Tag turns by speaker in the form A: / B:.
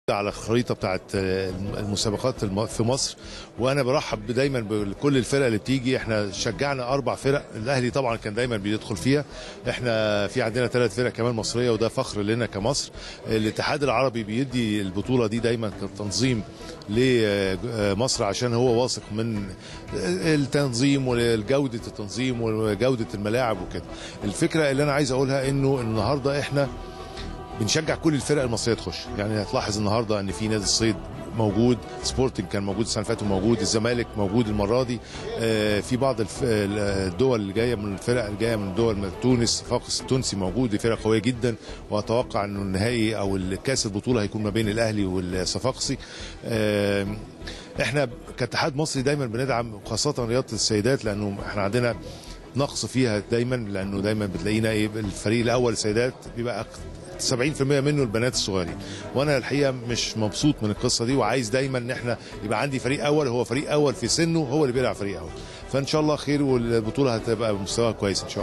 A: على الخريطه بتاعت المسابقات الم- في مصر وانا برحب دايما بكل الفرق اللي بتيجي احنا شجعنا اربع فرق الاهلي طبعا كان دايما بيدخل فيها احنا في عندنا ثلاث فرق كمان مصريه وده فخر لنا كمصر الاتحاد العربي بيدي البطوله دي دايما كتنظيم لمصر عشان هو واثق من التنظيم وجوده التنظيم وجوده الملاعب وكده الفكره اللي انا عايز اقولها انه النهارده احنا بنشجع كل الفرق المصريه تخش يعني هتلاحظ النهارده ان في نادي الصيد موجود سبورتنج كان موجود السنه اللي فاتت موجود الزمالك موجود المره دي آه، في بعض الف- الدول اللي جايه من الفرق اللي جايه من دول من تونس فاقس التونسي موجود دي فرقه قويه جدا واتوقع انه النهائي او الكاس البطوله هيكون ما بين الاهلي والصفاقسي آه، احنا كاتحاد مصري دايما بندعم خاصه رياضه السيدات لانه احنا عندنا نقص فيها دايما لانه دايما بتلاقينا ايه الفريق الاول السيدات بيبقى 70% منه البنات الصغيرين وانا الحقيقه مش مبسوط من القصه دي وعايز دايما ان احنا يبقى عندي فريق اول هو فريق اول في سنه هو اللي بيلعب فريق اول فان شاء الله خير والبطوله هتبقى بمستوى كويس ان شاء الله